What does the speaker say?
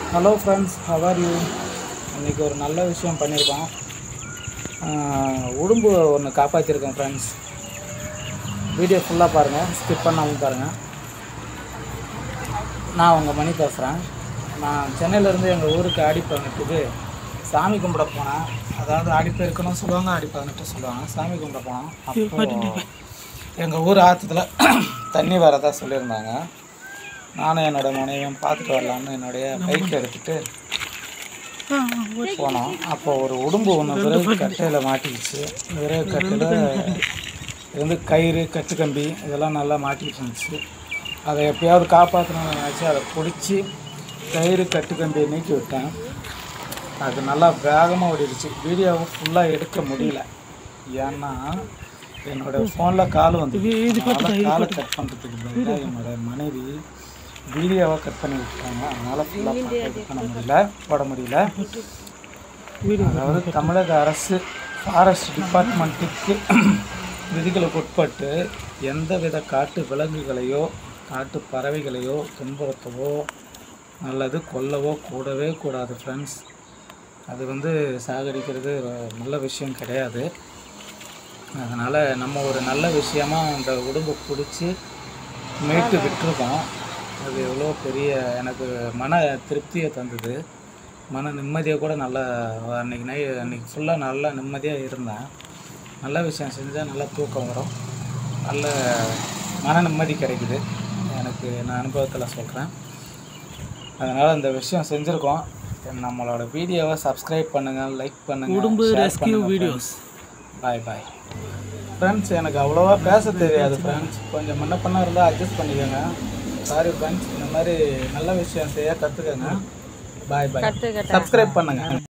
hello friends how are you இன்றைக்கி ஒரு நல்ல விஷயம் பண்ணியிருக்கோம் ஆஹ், உடும்பு ஒன்று காப்பாற்றிருக்கோம் ஃப்ரெண்ட்ஸ் வீடியோ ஃபுல்லாக பாருங்கள் ஸ்கிப் பண்ணாமல் பாருங்கள் நான் உங்கள் மணி பேசுகிறேன் நான் சென்னையிலேருந்து எங்கள் ஊருக்கு ஆடி பதினெட்டுக்கு சாமி கும்பிட போனேன் அதாவது ஆடி பெருக்கணும் சொல்லுவாங்க ஆடி பதினெட்டு சொல்லுவாங்க சாமி கும்பிட போனோம் அப்போ எங்கள் ஊர் ஆற்றுல தண்ணி வரதா சொல்லியிருந்தாங்க நானும் என்னோட மனைவியும் பார்த்துட்டு வரலான்னு என்னுடைய பைக் எடுத்துகிட்டு போனோம் அப்போ ஒரு உடும்பு ஒன்று விறகு கட்டையில் மாட்டிக்கிச்சு விறகு கட்டையில் வந்து கயிறு கட்டுக்கம்பி இதெல்லாம் நல்லா மாட்டிக்கிட்டு இருந்துச்சு அதை எப்பயாவது காப்பாற்றணும்னு நினச்சி அதை பிடிச்சி கயிறு கட்டுக்கம்பியை நீக்கி விட்டேன் அது நல்லா வேகமாக ஓடிடுச்சு வீடியோவை ஃபுல்லாக எடுக்க முடியல ஏன்னா என்னோட ஃபோனில் கால் வந்து காலை கட் பண்ணுறதுக்கு பதிலாக என்னோட மனைவி வீடியோவை கட் பண்ணி விட்டாங்க அதனால் ஃபுல்லாக இது பண்ண முடியல போட முடியல அதாவது தமிழக அரசு ஃபாரஸ்ட் டிபார்ட்மெண்ட்டுக்கு விதிகளுக்கு உட்பட்டு எந்தவித காட்டு விலங்குகளையோ காட்டு பறவைகளையோ துன்புறுத்தவோ அல்லது கொல்லவோ கூடவே கூடாது ஃப்ரெண்ட்ஸ் அது வந்து சாகடிக்கிறது ஒரு நல்ல விஷயம் கிடையாது அதனால் நம்ம ஒரு நல்ல விஷயமா அந்த உடம்பை பிடிச்சி மீட்டு விட்டுருக்கோம் அது எவ்வளோ பெரிய எனக்கு மன திருப்தியை தந்தது மன நிம்மதியை கூட நல்லா அன்றைக்கி நை அன்றைக்கி ஃபுல்லாக நல்லா நிம்மதியாக இருந்தேன் நல்ல விஷயம் செஞ்சால் நல்லா தூக்கம் வரும் நல்ல மன நிம்மதி கிடைக்குது எனக்கு நான் அனுபவத்தில் சொல்கிறேன் அதனால் இந்த விஷயம் செஞ்சுருக்கோம் நம்மளோட வீடியோவை சப்ஸ்கிரைப் பண்ணுங்கள் லைக் பண்ணுங்கள் உடம்பு rescue videos bye bye friends எனக்கு அவ்வளோவா பேச தெரியாது ஃப்ரெண்ட்ஸ் கொஞ்சம் முன்ன பண்ண இருந்தால் அட்ஜஸ்ட் பண்ணிக்கோங்க சாரி ஃப்ரெண்ட்ஸ் இந்த மாதிரி நல்ல விஷயம் செய்ய கற்றுக்கங்க பாய் பாய் சப்ஸ்கிரைப் பண்ணுங்கள்